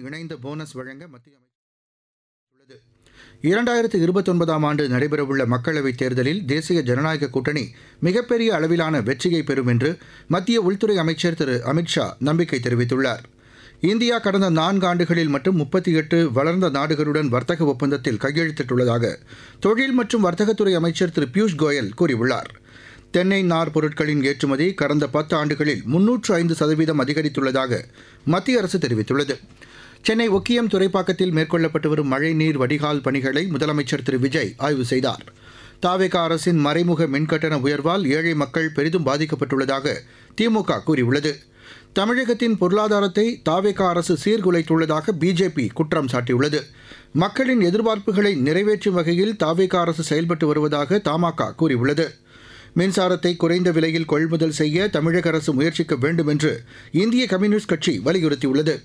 இணைந்த போனஸ் வழங்க மத்திய அமைச்சர் உள்ளது இரண்டாயிரத்து இருபத்தொன்பதாம் ஆண்டு நடைபெறவுள்ள மக்களவைத் தேர்தலில் தேசிய ஜனநாயக கூட்டணி மிகப்பெரிய அளவிலான வெற்றியை பெறும் என்று மத்திய உள்துறை அமைச்சர் திரு அமித்ஷா நம்பிக்கை தெரிவித்துள்ளார் இந்தியா கடந்த நான்கு ஆண்டுகளில் மட்டும் முப்பத்தி எட்டு வளர்ந்த நாடுகளுடன் வர்த்தக ஒப்பந்தத்தில் கையெழுத்திட்டுள்ளதாக தொழில் மற்றும் வர்த்தகத்துறை அமைச்சர் திரு பியூஷ் கோயல் கூறியுள்ளார் தென்னை நார் பொருட்களின் ஏற்றுமதி கடந்த பத்து ஆண்டுகளில் முன்னூற்று ஐந்து சதவீதம் அதிகரித்துள்ளதாக மத்திய அரசு தெரிவித்துள்ளது சென்னை ஒக்கியம் துறைப்பாக்கத்தில் மேற்கொள்ளப்பட்டு வரும் மழைநீர் வடிகால் பணிகளை முதலமைச்சர் திரு விஜய் ஆய்வு செய்தார் தாவேகா அரசின் மறைமுக மின்கட்டண உயர்வால் ஏழை மக்கள் பெரிதும் பாதிக்கப்பட்டுள்ளதாக திமுக கூறியுள்ளது தமிழகத்தின் பொருளாதாரத்தை தாவேகா அரசு சீர்குலைத்துள்ளதாக பிஜேபி குற்றம் சாட்டியுள்ளது மக்களின் எதிர்பார்ப்புகளை நிறைவேற்றும் வகையில் தாவேகா அரசு செயல்பட்டு வருவதாக தமாக கூறியுள்ளது மின்சாரத்தை குறைந்த விலையில் கொள்முதல் செய்ய தமிழக அரசு முயற்சிக்க வேண்டும் என்று இந்திய கம்யூனிஸ்ட் கட்சி வலியுறுத்தியுள்ளது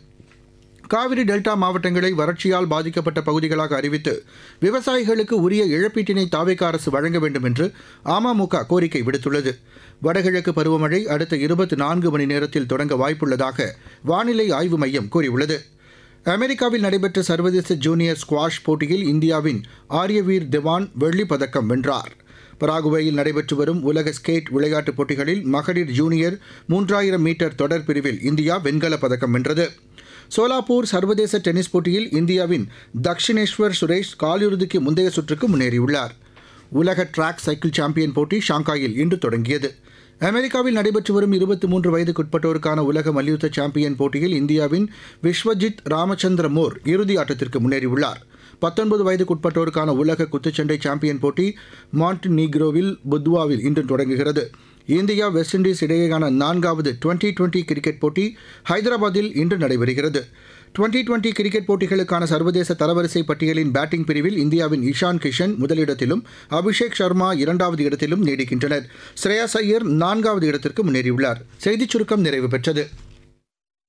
காவிரி டெல்டா மாவட்டங்களை வறட்சியால் பாதிக்கப்பட்ட பகுதிகளாக அறிவித்து விவசாயிகளுக்கு உரிய இழப்பீட்டினை தாவேக அரசு வழங்க வேண்டும் என்று அமமுக கோரிக்கை விடுத்துள்ளது வடகிழக்கு பருவமழை அடுத்த இருபத்தி நான்கு மணி நேரத்தில் தொடங்க வாய்ப்புள்ளதாக வானிலை ஆய்வு மையம் கூறியுள்ளது அமெரிக்காவில் நடைபெற்ற சர்வதேச ஜூனியர் ஸ்குவாஷ் போட்டியில் இந்தியாவின் ஆரியவீர் திவான் வெள்ளிப் பதக்கம் வென்றார் பராகுவேயில் நடைபெற்று வரும் உலக ஸ்கேட் விளையாட்டுப் போட்டிகளில் மகளிர் ஜூனியர் மூன்றாயிரம் மீட்டர் தொடர் பிரிவில் இந்தியா வெண்கலப் பதக்கம் வென்றது சோலாப்பூர் சர்வதேச டென்னிஸ் போட்டியில் இந்தியாவின் தக்ஷினேஸ்வர் சுரேஷ் காலிறுதிக்கு முந்தைய சுற்றுக்கு முன்னேறியுள்ளார் உலக டிராக் சைக்கிள் சாம்பியன் போட்டி ஷாங்காயில் இன்று தொடங்கியது அமெரிக்காவில் நடைபெற்று வரும் இருபத்தி மூன்று வயதுக்குட்பட்டோருக்கான உலக மல்யுத்த சாம்பியன் போட்டியில் இந்தியாவின் விஸ்வஜித் ராமச்சந்திர மோர் இறுதி ஆட்டத்திற்கு முன்னேறியுள்ளார் பத்தொன்பது வயதுக்குட்பட்டோருக்கான உலக குத்துச்சண்டை சாம்பியன் போட்டி மாண்ட் நீக்ரோவில் புத்வாவில் இன்று தொடங்குகிறது இந்தியா வெஸ்ட் இண்டீஸ் இடையேயான நான்காவது டுவெண்டி டுவெண்டி கிரிக்கெட் போட்டி ஹைதராபாத்தில் இன்று நடைபெறுகிறது டுவெண்டி டுவெண்டி கிரிக்கெட் போட்டிகளுக்கான சர்வதேச தரவரிசை பட்டியலின் பேட்டிங் பிரிவில் இந்தியாவின் இஷான் கிஷன் முதலிடத்திலும் அபிஷேக் சர்மா இரண்டாவது இடத்திலும் நீடிக்கின்றனர் ஸ்ரேயாஸ் ஐயர் நான்காவது இடத்திற்கு முன்னேறியுள்ளார் செய்திச் சுருக்கம் நிறைவு பெற்றது